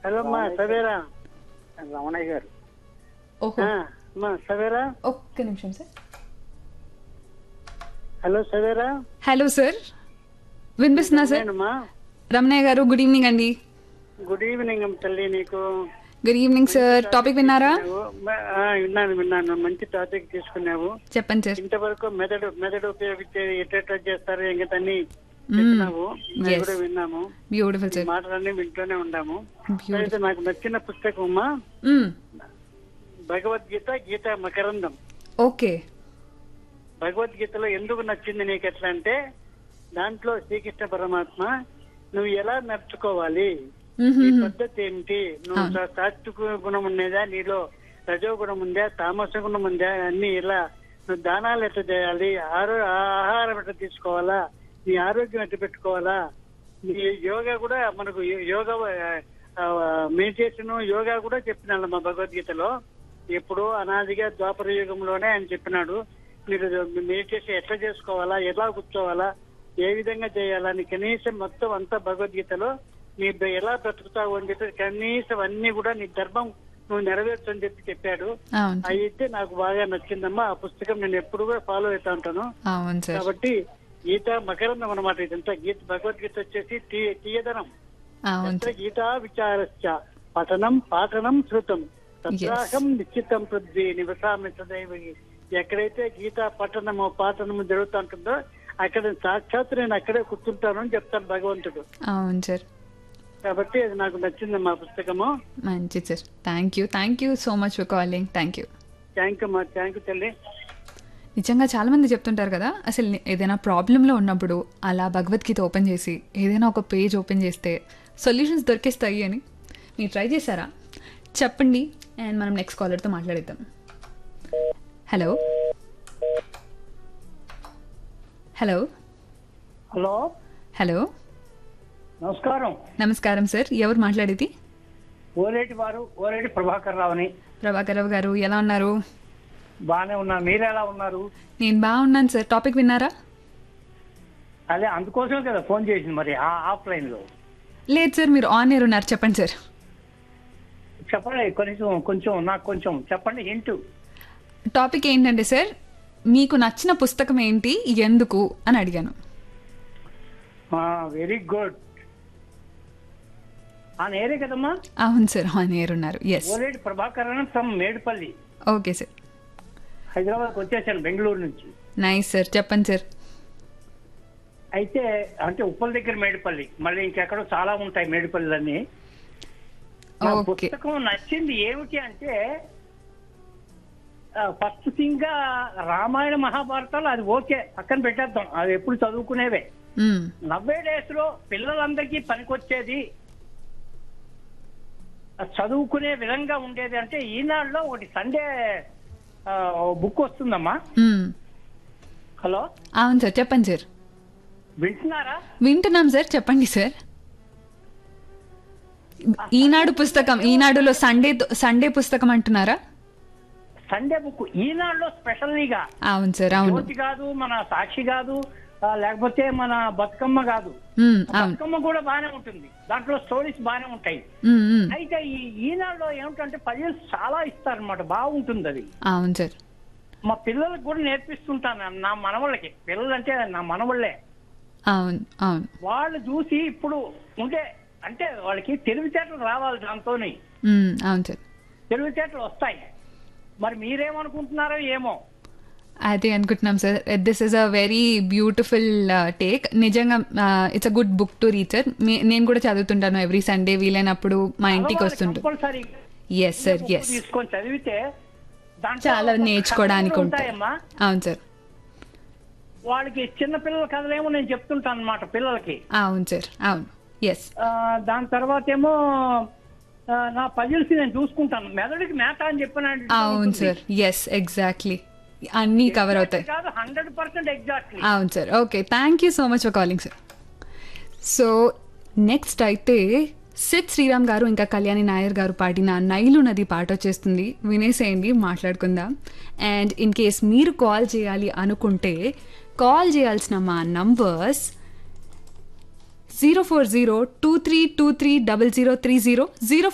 Hello అమ్మా సవేరా రమణయ్య గారు ఓహో ఆ, అమ్మా సవేరా ఒక్క నిమిషం sir hello Savera hello sir వినిపిస్తున్నా సార్ నేనమ్మా రమణయ్య గారు గుడ్ ఈవినింగ్ అండి గుడ్ ఈవినింగ్ అమ్మ తల్లి నీకు గుడ్ ఈవినింగ్ సార్ టాపిక్ విన్నారా నువ్వు, మ- ఆ, విన్నాను విన్నాను మంచి టాపిక్ తీసుకున్నావు చెప్పండి సార్ ఇంతవరకు మెదడు మెదడు ఉపయోగించే ఎట్లా చేస్తారు ఇంకతన్ని చెప్పినావు మేము yes. కూడా విన్నాము బ్యూటిఫుల్ ఈ సార్ మాటలన్నీ వింటూనే ఉన్నాము బ్యూటిఫుల్ అయితే నాకు నచ్చిన పుస్తకం అమ్మా భగవద్గీత గీత మకరందం ఓకే భగవద్గీతలో ఎందుకు నచ్చింది నీకు ఎట్లా అంటే దాంట్లో శ్రీకృష్ణ పరమాత్మ నువ్వు ఎలా నడుచుకోవాలి నీ పద్ధతి ఏంటి నువ్వు సా- సాత్విక గుణం ఉన్నదా నీలో రజో గుణం ఉందా తామస గుణం ఉందా అన్ని ఇలా నువ్వు దానాలు ఎట్లా చేయాలి ఆరో ఆహారం ఎట్లా తీసుకోవాలా నీ ఆరోగ్యం ఎట్లా పెట్టుకోవాలా నీ యోగా కూడా మనకు యో- యోగా మెడిటేషన్ యోగా కూడా చెప్పినాడు మా భగవద్గీతలో ఎప్పుడో అనాదిగా ద్వాపర యుగంలోనే ఆయన చెప్పినాడు మీరు మెడిటేషన్ ఎట్లా చేసుకోవాలా ఎలా కూర్చోవాలా ఏ విధంగా చేయాలా అని కనీసం మొత్తం అంతా భగవద్గీతలో నీ బ- ఎలా బ్రతుకుతావు అని చెప్పి కనీసం అన్ని కూడా నీ ధర్మం నువ్వు నెరవేర్చు అని చెప్పి చెప్పాడు అవును సార్ అయితే నాకు బాగా నచ్చిందమ్మా ఆ పుస్తకం నేను ఎప్పుడు కూడా ఫాలో అవుతా ఉంటాను అవును సార్ కాబట్టి గీత మకరందం అనమాట ఇదంతా గీత భగవద్గీత వచ్చేసి తీ- తీయదనం అవును తత్ర సార్ గీతా విచారశ్చ పఠనం పాఠనం శృతం తత్రాహం నిశ్చితం పృథ్వీ నివసామి సదైవ ఎక్కడైతే గీతా పఠనము పాఠనము జరుగుతుంటుందో అక్కడ సాక్షాత్ నేను అక్కడే కూర్చుంటాను అని చెప్తాను భగవంతుడు అవును సార్ కాబట్టి అది నాకు నచ్చింది మా పుస్తకము మంచిది sir thank you thank you so much for calling thank you thank you మా థ్యాంక్ యూ తల్లి నిజంగా చాలా మంది చెప్తుంటారు కదా అసలు నే- ఏదైనా ప్రాబ్లంలో ఉన్నప్పుడు అలా భగవద్గీత ఓపెన్ చేసి ఏదైనా ఒక పేజ్ ఓపెన్ చేస్తే సొల్యూషన్స్ దొరికేస్తాయి అని మీరు ట్రై చేశారా చెప్పండి అండ్ మనం నెక్స్ట్ కాలర్తో మాట్లాడేద్దాం హలో హలో హలో హలో నమస్కారం నమస్కారం సార్ ఎవరు మాట్లాడేది ఓరేటి వారు ఓరేటి ప్రభాకర్ రావుని ప్రభాకర్ రావు గారు ఎలా ఉన్నారు బాగానే ఉన్నారు మీరు ఎలా ఉన్నారు నేను బాగున్నాను సార్ టాపిక్ విన్నారా అదే అందుకోసమే కదా ఫోన్ చేసింది మరి ఆ ఆఫ్లైన్ లో లేదు సార్ మీరు ఆన్ ఎయిర్ ఉన్నారు చెప్పండి సార్ చెప్పండి కొంచెం కొంచెం నాకు కొంచెం చెప్పండి హింట్ టాపిక్ ఏంటంటే సార్ మీకు నచ్చిన పుస్తకం ఏంటి ఎందుకు అని అడిగాను వెరీ గుడ్ ఆ నేరే కదమ్మా అవును సార్ ఆన్ ఎయిర్ ఉన్నారు ఎస్ ఓరేటి ప్రభాకర్ అని ఫ్రమ్ మేడ్పల్లి ఓకే సార్ హైదరాబాద్కి వచ్చేసాను బెంగళూరు నుంచి నైస్ సార్ చెప్పండి సార్ అయితే అంటే ఉప్పల్ దగ్గర మేడిపల్లి మళ్ళీ ఇంకెక్కడో చాలా ఉంటాయి మేడిపల్లిలన్నీ నా ఓకే పుస్తకం నచ్చింది ఏమిటి అంటే ఫస్ట్ థింగ్ గా రామాయణ మహాభారతాలు అది ఓకే పక్కన పెట్టేద్దాం అది ఎప్పుడు చదువుకునేవే మ్మ్. నవ్వే డేస్ లో పిల్లలందరికీ పనికొచ్చేది ఆ చదువుకునే విధంగా ఉండేది అంటే ఈనాడులో ఒకటి సండే బుక్ వస్తుందమ్మా మ్మ్. హలో అవును సార్ చెప్పండి సార్ వింటున్నారా వింటున్నాం సార్ చెప్పండి సార్ ఈనాడు పుస్తకం ఈనాడులో సండే సండే పుస్తకం అంటున్నారా సండే బుక్ ఈనాడులో స్పెషల్లీగా అవును సార్ అవును జ్యోతి కాదు మన సాక్షి కాదు ఆ, లేకపోతే మన బతుకమ్మ కాదు మ్మ్, అవును బతుకమ్మ కూడా బానే ఉంటుంది దాంట్లో స్టోరీస్ బానే ఉంటాయి మ్మ్, మ్మ్. అయితే ఈ ఈనాడులో ఏమిటంటే పజిల్స్ చాలా ఇస్తారనమాట బాగుంటుంది అది అవును సార్ మా పిల్లలకు కూడా నేర్పిస్తుంటాను నా మనవాళ్ళకి పిల్లలంటే నా మనవాళ్ళే అవును అవును వాళ్ళు చూసి ఇప్పుడు ఉంటే అంటే వాళ్ళకి తెలివితేటలు రావాలి దాంతోని మ్మ్, అవును సార్ తెలివితేటలు వస్తాయి మరి మీరేమనుకుంటున్నారో ఏమో అదే అనుకుంటున్నాం sir this is a very beautiful take నిజంగా it's a good book to reacher నేను కూడా చదువుతుంటాను ఎవ్రీ సండే వీలైనప్పుడు మా ఇంటికి వస్తుంటాను కంపల్సరీ ఎస్ సార్ ఎస్ తీసుకొని చదివితే దాంట్లో చాలా నేర్చుకోవడానికి కథలు ఉంటాయి ఉంటాయమ్మా అవును సార్ వాళ్ళకి చిన్న పిల్లల కథలేమో నేను చెప్తుంటాను అనమాట పిల్లలకి అవును సార్ అవును ఎస్ ఆ, దాని తర్వాత ఏమో ఆ, నా పజిల్స్ నేను చూసుకుంటాను మెదడుకి మేత అని చెప్పిన అవును సార్ ఎస్ ఎగ్జాక్ట్లీ అన్నీ కవర్ అవుతాయి కాదు హండ్రెడ్ పర్సెంట్ ఎగ్జాక్ట్లీ అవును sir okay thank you so much for calling sir so next అయితే సిద్ శ్రీరామ్ గారు ఇంకా కళ్యాణి నాయర్ గారు పాడిన నైలు నది పాట వచ్చేస్తుంది వినేసేయండి మాట్లాడుకుందాం అండ్ ఇన్ కేస్ మీరు కాల్ చేయాలి అనుకుంటే కాల్ చేయాల్సిన మా numbers zero four zero two three two three double zero three zero zero